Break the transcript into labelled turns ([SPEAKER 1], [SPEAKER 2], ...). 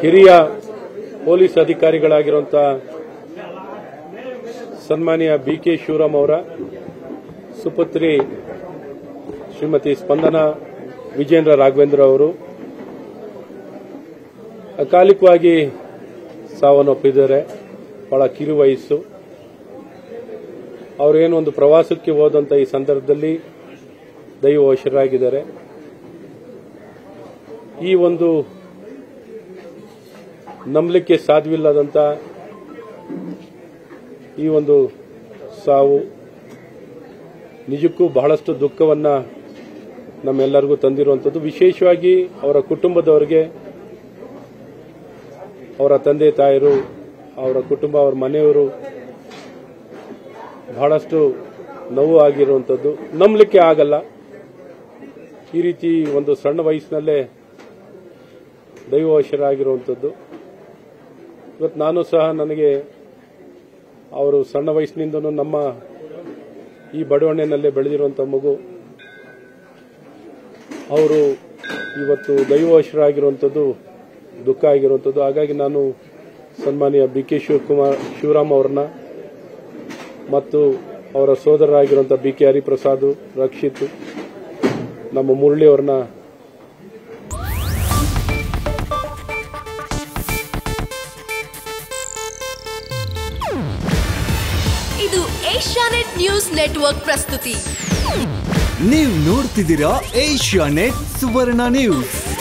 [SPEAKER 1] ಹಿರಿಯ ಪೊಲೀಸ್ ಅಧಿಕಾರಿಗಳಾಗಿರುವಂಥ ಸನ್ಮಾನ್ಯ B K Shivaram ಅವರ ಸುಪುತ್ರಿ ಶ್ರೀಮತಿ ಸ್ಪಂದನ ವಿಜೇಂದ್ರ ರಾಘವೇಂದ್ರ ಅವರು ಅಕಾಲಿಕವಾಗಿ ಸಾವನ್ನಪ್ಪಿದ್ದಾರೆ ಬಹಳ ಕಿರು ವಯಸ್ಸು ಅವರೇನು ಒಂದು ಪ್ರವಾಸಕ್ಕೆ ಹೋದಂತ ಈ ಸಂದರ್ಭದಲ್ಲಿ ದೈವವಶರಾಗಿದ್ದಾರೆ ಈ ಒಂದು ನಂಬಲಿಕ್ಕೆ ಸಾಧ್ಯವಿಲ್ಲದಂತ ಈ ಒಂದು ಸಾವು ನಿಜಕ್ಕೂ ಬಹಳಷ್ಟು ದುಃಖವನ್ನ ನಮ್ಮೆಲ್ಲರಿಗೂ ತಂದಿರುವಂಥದ್ದು ವಿಶೇಷವಾಗಿ ಅವರ ಕುಟುಂಬದವರಿಗೆ ಅವರ ತಂದೆ ತಾಯರು ಅವರ ಕುಟುಂಬ ಅವರ ಮನೆಯವರು ಬಹಳಷ್ಟು ನೋವು ಆಗಿರುವಂಥದ್ದು ನಂಬಲಿಕ್ಕೆ ಆಗಲ್ಲ ಈ ರೀತಿ ಒಂದು ಸಣ್ಣ ವಯಸ್ಸಿನಲ್ಲೇ ದೈವವಶರಾಗಿರುವಂಥದ್ದು ಇವತ್ತು ನಾನು ಸಹ ನನಗೆ ಅವರು ಸಣ್ಣ ವಯಸ್ಸಿನಿಂದನೂ ನಮ್ಮ ಈ ಬಡವಣ್ಣೆನಲ್ಲೇ ಬೆಳೆದಿರುವಂಥ ಮಗು ಅವರು ಇವತ್ತು ದೈವವಶರಾಗಿರುವಂಥದ್ದು ದುಃಖ ಆಗಿರುವಂಥದ್ದು ಹಾಗಾಗಿ ನಾನು ಸನ್ಮಾನ್ಯ ಬಿ ಕೆ ಶಿವಕುಮಾರ್ ಶಿವರಾಮ್ ಅವ್ರನ್ನ ಮತ್ತು ಅವರ ಸೋದರರಾಗಿರುವಂಥ ಬಿ ಕೆ ಹರಿಪ್ರಸಾದ್ ರಕ್ಷಿತ್ ನಮ್ಮ ಮುರಳಿ ಅವ್ರನ್ನ
[SPEAKER 2] ಇದು ಏಷ್ಯಾನೆಟ್ ನ್ಯೂಸ್ ನೆಟ್ವರ್ಕ್ ಪ್ರಸ್ತುತಿ
[SPEAKER 3] ನೀವು ನೋಡ್ತಿದ್ದೀರಾ ಏಷ್ಯಾ ನೆಟ್ ಸುವರ್ಣ ನ್ಯೂಸ್